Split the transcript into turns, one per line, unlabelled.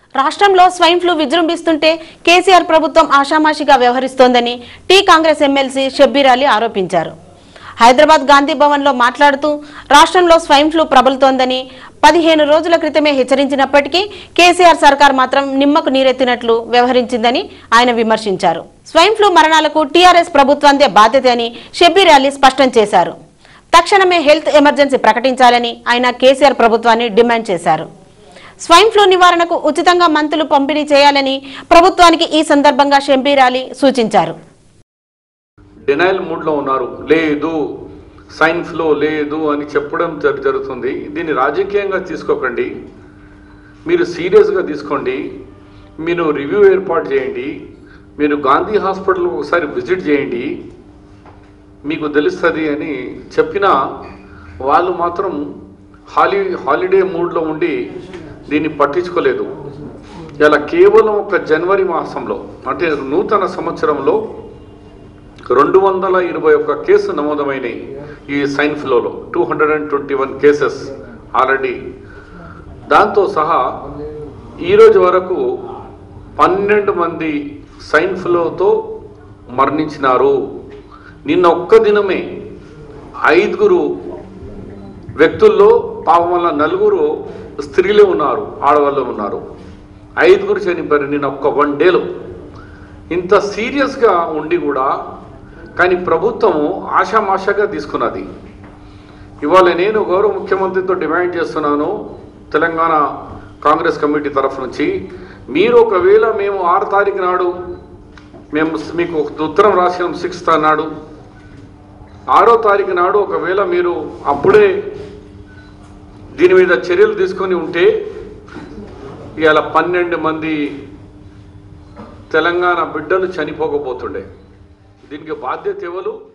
రాష్ట్రంలో swine flu విజృంభిస్తుంటే KCR ప్రభుత్వం ఆషామాషిగా వ్యవహరిస్తోందని టీ కాంగ్రెస్ ఎమ్మెల్సీ షబ్బీర్ అలీ ఆరోపించారు హైదరాబాద్ గాంధీ భవన్లో మాట్లాడుతూ రాష్ట్రంలో స్వైన్ ఫ్లూ ప్రబలుతోందని పదిహేను రోజుల క్రితమే హెచ్చరించినప్పటికీ కేసీఆర్ సర్కార్ మాత్రం నిమ్మకు నీరెత్తినట్లు వ్యవహరించిందని ఆయన విమర్శించారు స్వైన్ ఫ్లూ మరణాలకు టీఆర్ఎస్ ప్రభుత్వందే బాధ్యత అని షబ్బీర్ అలీ స్పష్టం చేశారు తక్షణమే హెల్త్ ఎమర్జెన్సీ ప్రకటించాలని ఆయన కేసీఆర్ ప్రభుత్వాన్ని డిమాండ్ చేశారు స్వైన్ ఫ్లూ నివారణకు ఉచితంగా మందులు పంపిణీ చేయాలని ప్రభుత్వానికి ఈ సందర్భంగా షంబీర్ అలీ సూచించారు
డినైల్ మూడ్లో ఉన్నారు లేదు సైన్ ఫ్లో లేదు అని చెప్పడం జరు- జరుగుతుంది దీన్ని రాజకీయంగా తీసుకోకండి మీరు సీరియస్గా తీసుకోండి మీరు రివ్యూ ఏర్పాటు చేయండి మీరు గాంధీ హాస్పిటల్ ఒకసారి విజిట్ చేయండి మీకు తెలుస్తుంది అని చెప్పినా వాళ్ళు మాత్రం హాలీ హాలిడే మూడ్లో ఉండి దీన్ని పట్టించుకోలేదు ఇలా కేవలం ఒక జనవరి మాసంలో అంటే నూతన సంవత్సరంలో రెండు వందల ఇరవై ఒక్క కేసు నమోదమైనాయి ఈ సైన్ ఫ్లోలో two hundred and twenty one cases already దాంతో సహా ఈరోజు వరకు పన్నెండు మంది సైన్ ఫ్లోతో మరణించినారు నిన్న ఒక్క దినమే ఐదుగురు వ్యక్తుల్లో పాపం వల్ల నలుగురు స్త్రీలే ఉన్నారు ఆడవాళ్ళు ఉన్నారు ఐదుగురు చనిపోయారు నిన్న ఒక్క వన్ డేలో ఇంత సీరియస్గా ఉండి కూడా కానీ ప్రభుత్వము ఆషామాషాగా తీసుకున్నది ఇవాళ నేను గౌరవ ముఖ్యమంత్రితో డిమాండ్ చేస్తున్నాను తెలంగాణ కాంగ్రెస్ కమిటీ తరఫు నుంచి మీరు ఒకవేళ మేము ఆరు తారీఖు నాడు మేము మీకు ఒక ఉత్తరం రాసినాం సిక్స్త్ అన్నాడు ఆరో తారీఖు నాడు ఒకవేళ మీరు అప్పుడే దీని మీద చర్యలు తీసుకొని ఉంటే ఇవాళ పన్నెండు మంది తెలంగాణ బిడ్డలు చనిపోకపోతుండే దీనికి బాధ్యత ఎవరు